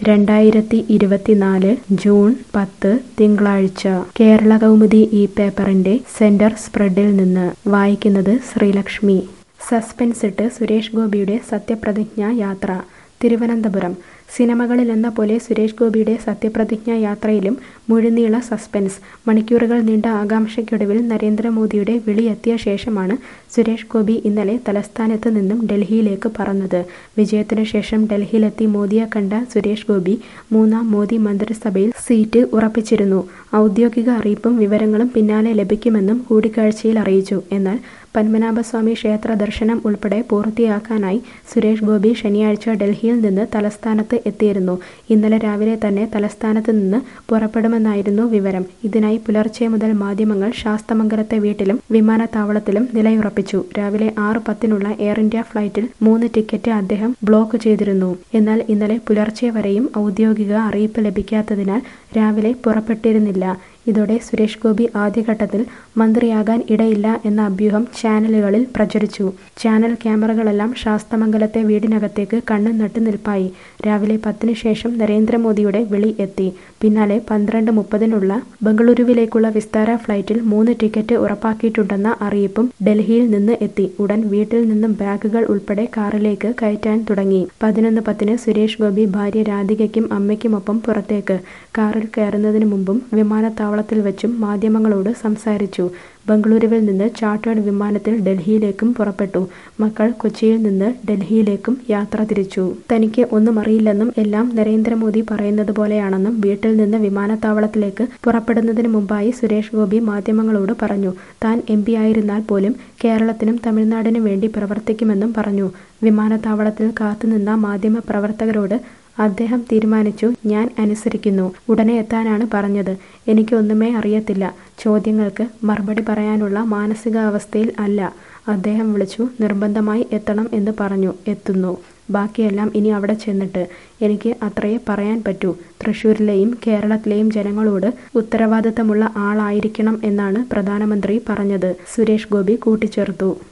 രണ്ടായിരത്തി ഇരുപത്തിനാല് ജൂൺ പത്ത് തിങ്കളാഴ്ച കേരള കൗമുദി ഈ പേപ്പറിന്റെ സെന്റർ സ്പ്രെഡിൽ നിന്ന് വായിക്കുന്നത് ശ്രീലക്ഷ്മി സസ്പെൻസിട്ട് സുരേഷ് ഗോപിയുടെ സത്യപ്രതിജ്ഞാ യാത്ര തിരുവനന്തപുരം സിനിമകളിലെന്ന പോലെ സുരേഷ് ഗോപിയുടെ സത്യപ്രതിജ്ഞാ യാത്രയിലും മുഴുനീള സസ്പെൻസ് മണിക്കൂറുകൾ നീണ്ട ആകാംക്ഷയ്ക്കൊടുവിൽ നരേന്ദ്രമോദിയുടെ വിളിയെത്തിയ ശേഷമാണ് സുരേഷ് ഗോപി ഇന്നലെ തലസ്ഥാനത്ത് നിന്നും ഡൽഹിയിലേക്ക് പറന്നത് വിജയത്തിനു ശേഷം ഡൽഹിയിലെത്തി മോദിയെ കണ്ട സുരേഷ് ഗോപി മൂന്നാം മോദി മന്ത്രിസഭയിൽ സീറ്റ് ഉറപ്പിച്ചിരുന്നു ഔദ്യോഗിക അറിയിപ്പും വിവരങ്ങളും പിന്നാലെ ലഭിക്കുമെന്നും കൂടിക്കാഴ്ചയിൽ അറിയിച്ചു എന്നാൽ പത്മനാഭസ്വാമി ക്ഷേത്ര ദർശനം ഉൾപ്പെടെ പൂർത്തിയാക്കാനായി സുരേഷ് ഗോപി ശനിയാഴ്ച ഡൽഹിയിൽ നിന്ന് തലസ്ഥാനത്ത് എത്തിയിരുന്നു ഇന്നലെ രാവിലെ തന്നെ തലസ്ഥാനത്ത് നിന്ന് പുറപ്പെടുമെന്നായിരുന്നു വിവരം ഇതിനായി പുലർച്ചെ മുതൽ മാധ്യമങ്ങൾ ശാസ്തമംഗലത്തെ വീട്ടിലും വിമാനത്താവളത്തിലും നിലയുറപ്പിച്ചു രാവിലെ ആറ് പത്തിനുള്ള എയർ ഇന്ത്യ ഫ്ലൈറ്റിൽ മൂന്ന് ടിക്കറ്റ് അദ്ദേഹം ബ്ലോക്ക് ചെയ്തിരുന്നു എന്നാൽ ഇന്നലെ പുലർച്ചെ വരെയും ഔദ്യോഗിക അറിയിപ്പ് ലഭിക്കാത്തതിനാൽ രാവിലെ പുറപ്പെട്ടിരുന്നില്ല ഇതോടെ സുരേഷ് ഗോപി ആദ്യഘട്ടത്തിൽ മന്ത്രിയാകാൻ ഇടയില്ല എന്ന അഭ്യൂഹം ചാനലുകളിൽ പ്രചരിച്ചു ചാനൽ ക്യാമറകളെല്ലാം ശാസ്തമംഗലത്തെ വീടിനകത്തേക്ക് കണ്ണു നട്ടു നിൽപ്പായി രാവിലെ പത്തിന് ശേഷം നരേന്ദ്രമോദിയുടെ വിളി എത്തി പിന്നാലെ പന്ത്രണ്ട് മുപ്പതിനുള്ള ബംഗളൂരുവിലേക്കുള്ള വിസ്താര ഫ്ലൈറ്റിൽ മൂന്ന് ടിക്കറ്റ് ഉറപ്പാക്കിയിട്ടുണ്ടെന്ന അറിയിപ്പും ഡൽഹിയിൽ നിന്ന് എത്തി ഉടൻ വീട്ടിൽ നിന്നും ബാഗുകൾ ഉൾപ്പെടെ കാറിലേക്ക് കയറ്റാൻ തുടങ്ങി പതിനൊന്ന് പത്തിന് സുരേഷ് ഗോപി ഭാര്യ രാധികയ്ക്കും അമ്മയ്ക്കുമൊപ്പം പുറത്തേക്ക് കാറിൽ കയറുന്നതിന് മുമ്പും വിമാനത്താവളത്തിൽ വെച്ചും മാധ്യമങ്ങളോട് സംസാരിച്ചു ബംഗളൂരുവിൽ നിന്ന് ചാർട്ടേഡ് വിമാനത്തിൽ ഡൽഹിയിലേക്കും പുറപ്പെട്ടു മക്കൾ കൊച്ചിയിൽ നിന്ന് ഡൽഹിയിലേക്കും യാത്ര തിരിച്ചു തനിക്ക് ഒന്നും അറിയില്ലെന്നും എല്ലാം നരേന്ദ്രമോദി പറയുന്നത് പോലെയാണെന്നും വീട്ടിൽ നിന്ന് വിമാനത്താവളത്തിലേക്ക് പുറപ്പെടുന്നതിന് മുമ്പായി സുരേഷ് ഗോപി മാധ്യമങ്ങളോട് പറഞ്ഞു താൻ എം പി ആയിരുന്നാൽ പോലും കേരളത്തിനും തമിഴ്നാടിനും വേണ്ടി പ്രവർത്തിക്കുമെന്നും പറഞ്ഞു വിമാനത്താവളത്തിൽ കാത്തുനിന്ന മാധ്യമ പ്രവർത്തകരോട് അദ്ദേഹം തീരുമാനിച്ചു ഞാൻ അനുസരിക്കുന്നു ഉടനെ എത്താനാണ് പറഞ്ഞത് എനിക്ക് ഒന്നുമേ അറിയത്തില്ല ചോദ്യങ്ങൾക്ക് മറുപടി പറയാനുള്ള മാനസികാവസ്ഥയിൽ അല്ല അദ്ദേഹം വിളിച്ചു നിർബന്ധമായി എത്തണം എന്ന് പറഞ്ഞു എത്തുന്നു ബാക്കിയെല്ലാം ഇനി അവിടെ ചെന്നിട്ട് എനിക്ക് അത്രയേ പറയാൻ പറ്റൂ തൃശ്ശൂരിലെയും കേരളത്തിലെയും ജനങ്ങളോട് ഉത്തരവാദിത്തമുള്ള ആളായിരിക്കണം എന്നാണ് പ്രധാനമന്ത്രി പറഞ്ഞത് സുരേഷ് ഗോപി കൂട്ടിച്ചേർത്തു